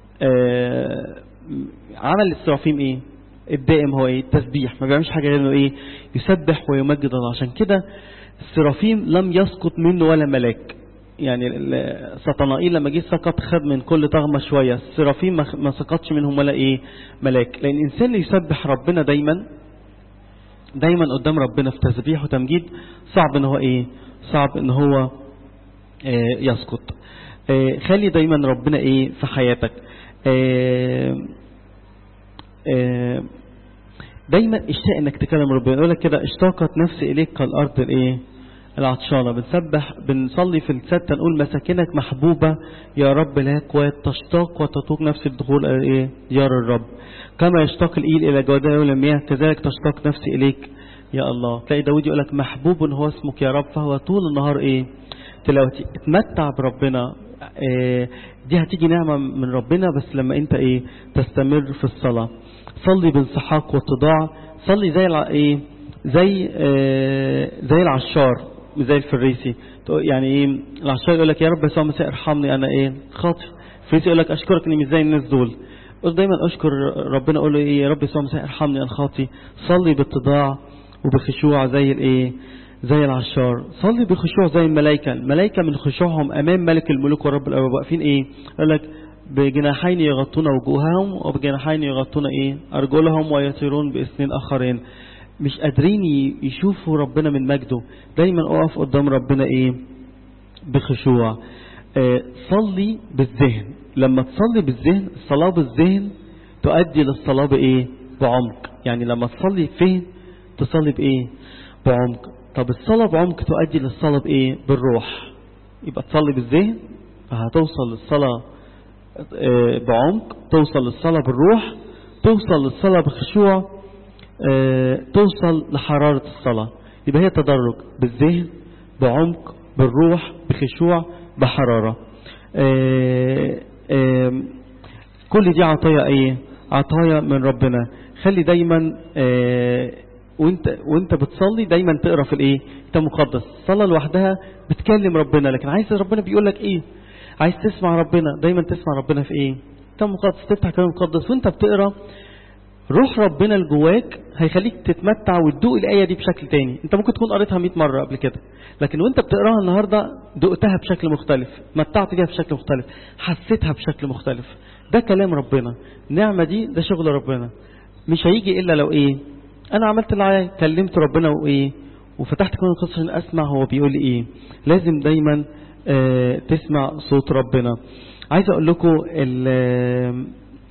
عمل السرافيم ايه الدائم هو ايه التسبيح ما بيعملش حاجة غير انه ايه يسبح ويمجد الله عشان كده السرافيم لم يسقط منه ولا ملاك يعني ال- سطنائيل لما جه سقط خد من كل طغمة شوية السرافين ما ما سقطش منهم ولا ايه ملاك لان الانسان اللي يسبح ربنا دايما دايما قدام ربنا في تسبيح وتمجيد صعب ان هو ايه صعب ان هو آه، يسقط آه، خلي دايما ربنا ايه في حياتك آه، آه، دايما اشتاق انك تكلم ربنا يقول لك كده اشتاقت نفسي اليك كالارض الايه العطشانة بنسبح بنصلي في الستة نقول مساكنك محبوبة يا رب لا قوات تشتاق وتطوق نفس الدخول إلى ايه ديار الرب كما يشتاق الإيل إلى جودة المياه كذلك تشتاق نفسي إليك يا الله تلاقي داود يقول لك محبوب هو اسمك يا رب فهو طول النهار ايه تلاوتي اتمتع بربنا إيه دي هتيجي نعمة من ربنا بس لما انت ايه تستمر في الصلاة صلي بانسحاق واتضاع صلي زي الع... ايه زي آه زي العشار زي الفريسي تقول- يعني ايه العشار يقول لك يا رب يسوع مسيح ارحمني انا ايه خاطئ الفريسي يقول لك اشكرك اني مش زي الناس دول قول دايما اشكر ربنا قول له ايه يا رب يسوع مسيح ارحمني انا خاطئ صلي باتضاع وبخشوع زي الايه زي العشار صلي بخشوع زي الملائكة الملائكة من خشوعهم أمام ملك الملوك ورب الأرباب واقفين إيه يقول لك بجناحين يغطون وجوههم وبجناحين يغطون إيه أرجلهم ويطيرون بإثنين آخرين مش قادرين ي- يشوفوا ربنا من مجده دايما أقف قدام ربنا إيه بخشوع آه، صلي بالذهن لما تصلي بالذهن الصلاة بالذهن تؤدي للصلاة بإيه بعمق يعني لما تصلي فهم تصلي بإيه بعمق طب الصلاة بعمق تؤدي للصلاة بإيه بالروح يبقى تصلي بالذهن فهتوصل للصلاة آه، بعمق توصل للصلاة بالروح توصل للصلاة بخشوع آه، توصل لحرارة الصلاة يبقى هي تدرج بالذهن بعمق بالروح بخشوع بحرارة آه، آم، كل دي عطايا ايه عطايا من ربنا خلي دايما آه، وانت وانت بتصلي دايما تقرا في الايه كتاب مقدس الصلاه لوحدها بتكلم ربنا لكن عايز ربنا بيقول لك ايه عايز تسمع ربنا دايما تسمع ربنا في ايه كتاب مقدس تفتح كتاب مقدس وانت بتقرا روح ربنا اللي جواك هيخليك تتمتع وتدوق الآية دي بشكل تاني انت ممكن تكون قريتها 100 مرة قبل كده لكن وانت بتقراها النهاردة دقتها بشكل مختلف متعت بيها بشكل مختلف حسيتها بشكل مختلف ده كلام ربنا النعمة دي ده شغل ربنا مش هيجي إلا لو ايه انا عملت اللي عليا كلمت ربنا وايه وفتحت كمان القصة عشان اسمع هو بيقول لي ايه لازم دايما آه تسمع صوت ربنا عايز اقول لكم ال-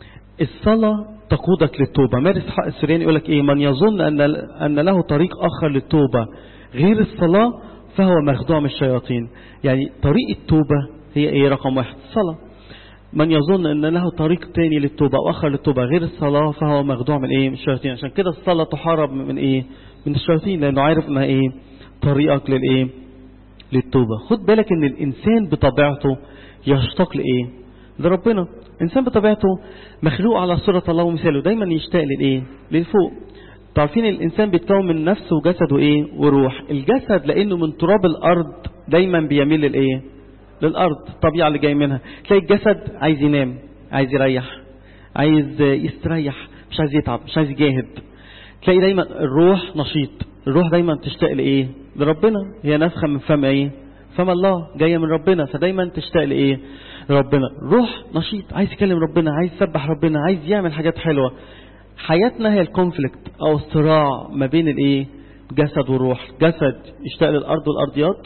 الصلاة تقودك للتوبة مارس حق السريان يقول لك ايه من يظن ان ان له طريق اخر للتوبة غير الصلاة فهو مخدوع من الشياطين يعني طريق التوبة هي ايه رقم واحد الصلاة من يظن ان له طريق تاني للتوبة او اخر للتوبة غير الصلاة فهو مخدوع من ايه من الشياطين عشان كده الصلاة تحارب من ايه من الشياطين لانه عارف انها ايه طريقك للايه للتوبة خد بالك ان الانسان بطبيعته يشتاق لايه لربنا الانسان بطبيعته مخلوق على صورة الله ومثاله دايما يشتاق للايه للفوق تعرفين الانسان بيتكون من نفس وجسد وايه وروح الجسد لانه من تراب الارض دايما بيميل للايه للارض الطبيعه اللي جاي منها تلاقي الجسد عايز ينام عايز يريح عايز يستريح مش عايز يتعب مش عايز يجاهد تلاقي دايما الروح نشيط الروح دايما تشتاق لايه لربنا هي نفخه من فم ايه فم الله جايه من ربنا فدايما تشتاق لايه لربنا روح نشيط عايز يكلم ربنا عايز يسبح ربنا عايز يعمل حاجات حلوه حياتنا هي الكونفليكت او الصراع ما بين الايه جسد وروح جسد يشتاق للارض والارضيات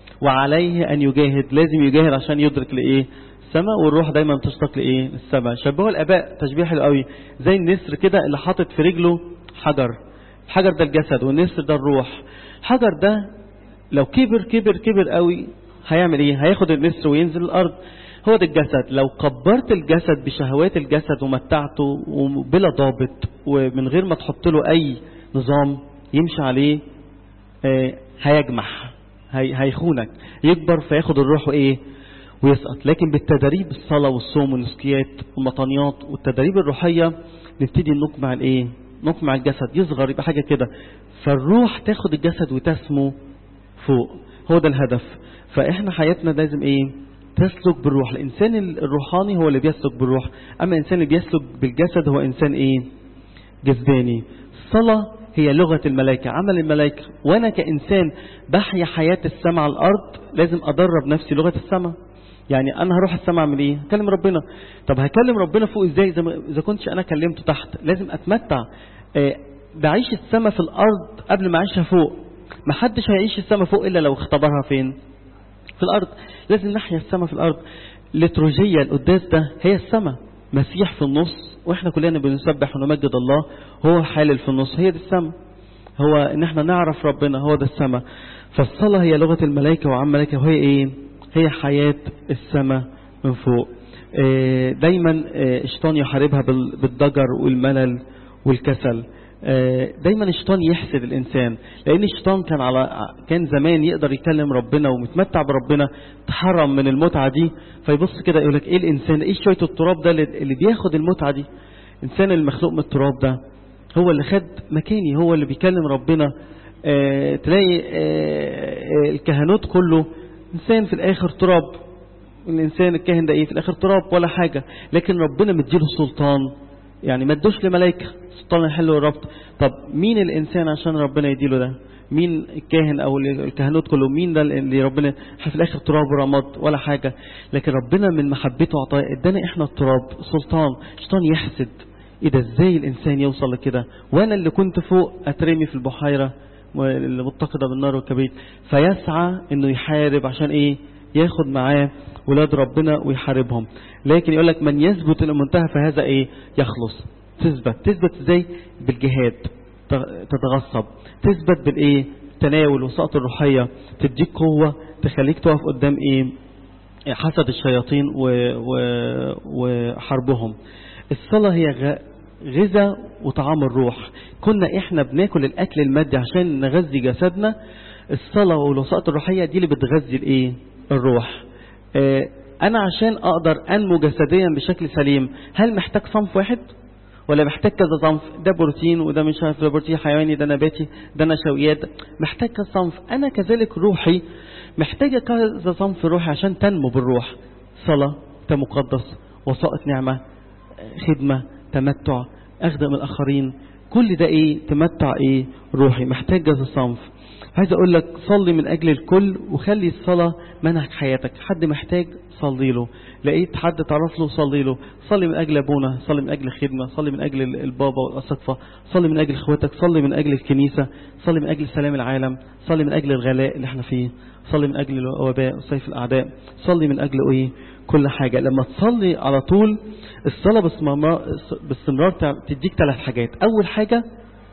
وعليه ان يجاهد لازم يجاهد عشان يدرك لايه السماء والروح دايما تشتاق لايه للسماء شبهوا الاباء تشبيه حلو قوي زي النسر كده اللي حاطط في رجله حجر الحجر ده الجسد والنسر ده الروح الحجر ده لو كبر كبر كبر قوي هيعمل ايه هياخد النسر وينزل الارض هو ده الجسد لو كبرت الجسد بشهوات الجسد ومتعته وبلا ضابط ومن غير ما تحط له اي نظام يمشي عليه آه، هيجمح هي هيخونك يكبر فياخد الروح وايه ويسقط لكن بالتدريب الصلاة والصوم والنسكيات والمطانيات والتدريب الروحية نبتدي نقمع الايه نقمع الجسد يصغر يبقى حاجة كده فالروح تاخد الجسد وتسمو فوق هو ده الهدف فاحنا حياتنا لازم ايه تسلك بالروح الانسان الروحاني هو اللي بيسلك بالروح اما الانسان اللي بيسلك بالجسد هو انسان ايه جسداني الصلاة هي لغة الملائكة عمل الملائكة وأنا كإنسان بحيا حياة السماء على الأرض لازم أدرب نفسي لغة السماء يعني أنا هروح السماء أعمل إيه؟ هكلم ربنا طب هكلم ربنا فوق إزاي إذا ما- إذا كنتش أنا كلمته تحت لازم أتمتع آه، بعيش السماء في الأرض قبل ما أعيشها فوق محدش هيعيش السماء فوق إلا لو اختبرها فين؟ في الأرض لازم نحيا السماء في الأرض لتروجية القداس ده هي السماء مسيح في النص وإحنا كلنا بنسبح ونمجد الله هو حالل في النص هي دي السماء هو إن إحنا نعرف ربنا هو ده السماء فالصلاة هي لغة الملائكة وعم الملائكة وهي إيه هي حياة السماء من فوق آه، دايما آه، الشيطان يحاربها بال- بالضجر والملل والكسل آه، دايما الشيطان يحسد الانسان لان الشيطان كان على كان زمان يقدر يكلم ربنا ومتمتع بربنا اتحرم من المتعه دي فيبص كده يقول لك ايه الانسان ايه شويه التراب ده اللي اللي بياخد المتعه دي الانسان المخلوق من التراب ده هو اللي خد مكاني هو اللي بيكلم ربنا آه، تلاقي آه، آه، الكهنوت كله انسان في الاخر تراب الانسان الكاهن ده ايه في الاخر تراب ولا حاجه لكن ربنا مديله سلطان يعني ما ادوش لملائكه سلطان الحل والربط طب مين الانسان عشان ربنا يديله ده مين الكاهن او الكهنوت كله مين ده اللي ربنا في الاخر تراب ورماد ولا حاجه لكن ربنا من محبته وعطايا ادانا احنا التراب سلطان شيطان يحسد ايه ده ازاي الانسان يوصل لكده وانا اللي كنت فوق اترمي في البحيره اللي متقده بالنار والكبريت فيسعى انه يحارب عشان ايه ياخد معاه ولاد ربنا ويحاربهم لكن يقول لك من يثبت الى المنتهى فهذا ايه يخلص تثبت تثبت ازاي بالجهاد ت- تتغصب تثبت بالايه تناول وسقط الروحيه تديك قوه تخليك تقف قدام ايه حسد الشياطين و... و... وحربهم الصلاة هي غ... غذاء وطعام الروح كنا احنا بناكل الاكل المادي عشان نغذي جسدنا الصلاة والوسائط الروحية دي اللي بتغذي الايه الروح اه انا عشان اقدر انمو جسديا بشكل سليم هل محتاج صنف واحد ولا محتاج كذا صنف ده بروتين وده مش عارف ده بروتين حيواني ده نباتي ده نشويات محتاج كذا صنف انا كذلك روحي محتاجه كذا صنف روحي عشان تنمو بالروح صلاه تمقدس وسائط نعمه خدمه تمتع اخدم الاخرين كل ده ايه تمتع ايه روحي محتاج كذا صنف عايز اقول لك صلي من اجل الكل وخلي الصلاه منهج حياتك حد محتاج صلي له لقيت حد تعرف له صلي له صلي من اجل ابونا صلي من اجل الخدمه صلي من اجل البابا والاسقفه صلي من اجل اخواتك صلي من اجل الكنيسه صلي من اجل سلام العالم صلي من اجل الغلاء اللي احنا فيه صلي من اجل الوباء وسيف الاعداء صلي من اجل ايه كل حاجه لما تصلي على طول الصلاه باستمرار باستمرار تديك ثلاث حاجات اول حاجه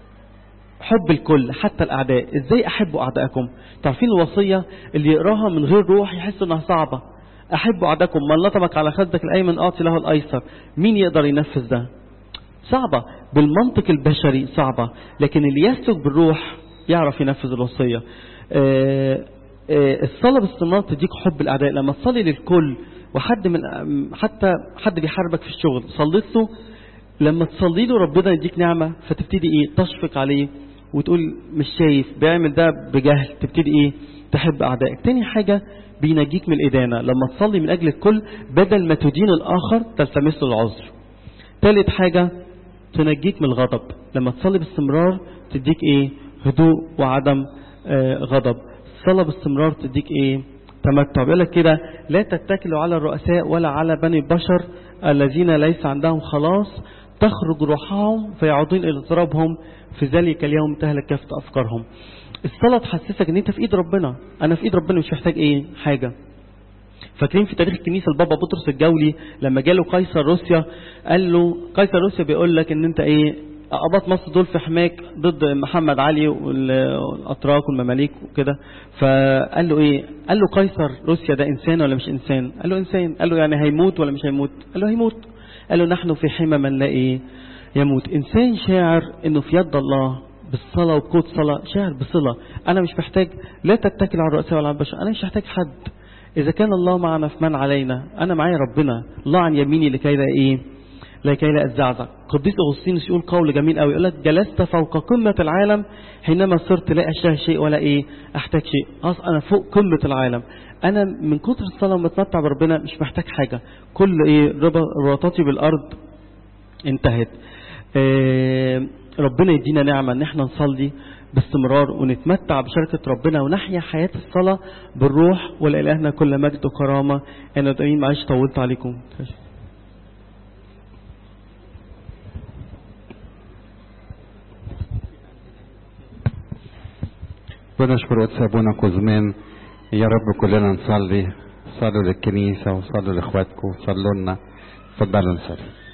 حب الكل حتى الأعداء إزاي أحبوا أعدائكم تعرفين الوصية اللي يقراها من غير روح يحس أنها صعبة أحبوا أعدائكم من لطمك على خدك الأيمن أعطي له الأيسر مين يقدر ينفذ ده صعبة بالمنطق البشري صعبة لكن اللي يسلك بالروح يعرف ينفذ الوصية آه آه الصلاة باستمرار تديك حب الأعداء لما تصلي للكل وحد من حتى حد بيحاربك في الشغل صليت له لما تصلي له ربنا يديك نعمة فتبتدي ايه تشفق عليه وتقول مش شايف بيعمل ده بجهل تبتدي ايه تحب اعدائك تاني حاجة بينجيك من الادانة لما تصلي من اجل الكل بدل ما تدين الاخر تلتمس له العذر تالت حاجة تنجيك من الغضب لما تصلي باستمرار تديك ايه هدوء وعدم آه غضب الصلاة باستمرار تديك ايه تمتع بيقول لك كده لا تتكلوا على الرؤساء ولا على بني البشر الذين ليس عندهم خلاص تخرج روحهم فيعودون الى ترابهم في ذلك اليوم تهلك كافة افكارهم الصلاة تحسسك ان انت في ايد ربنا انا في ايد ربنا مش محتاج ايه حاجة فاكرين في تاريخ الكنيسة البابا بطرس الجولي لما جاله قيصر روسيا قال له قيصر روسيا بيقول لك ان انت ايه أقباط مصر دول في حماك ضد محمد علي والأتراك والمماليك وكده فقال له إيه قال له قيصر روسيا ده إنسان ولا مش إنسان قال له إنسان قال له يعني هيموت ولا مش هيموت قال له هيموت قال له نحن في حمى من لا إيه يموت إنسان شاعر إنه في يد الله بالصلاة وبقوة صلاة شاعر بصلة أنا مش محتاج لا تتكل على الرؤساء ولا على البشر أنا مش محتاج حد إذا كان الله معنا في من علينا أنا معايا ربنا الله عن يميني لكي لا إيه لكي لا أزعزع قديس أغسطينوس يقول قول جميل قوي يقول لك جلست فوق قمة العالم حينما صرت لا أشتهي شيء ولا إيه أحتاج شيء أصلا أنا فوق قمة العالم أنا من كتر الصلاة ومتمتع بربنا مش محتاج حاجة كل إيه رباطاتي بالأرض انتهت آه ربنا يدينا نعمة ان احنا نصلي باستمرار ونتمتع بشركة ربنا ونحيا حياة الصلاة بالروح ولإلهنا كل مجد وكرامة أنا دايما معلش طولت عليكم ونشكر قدس ابونا كوزمان يا رب كلنا نصلي صلوا للكنيسة وصلوا لاخواتكم وصلوا لنا اتفضلوا نصلي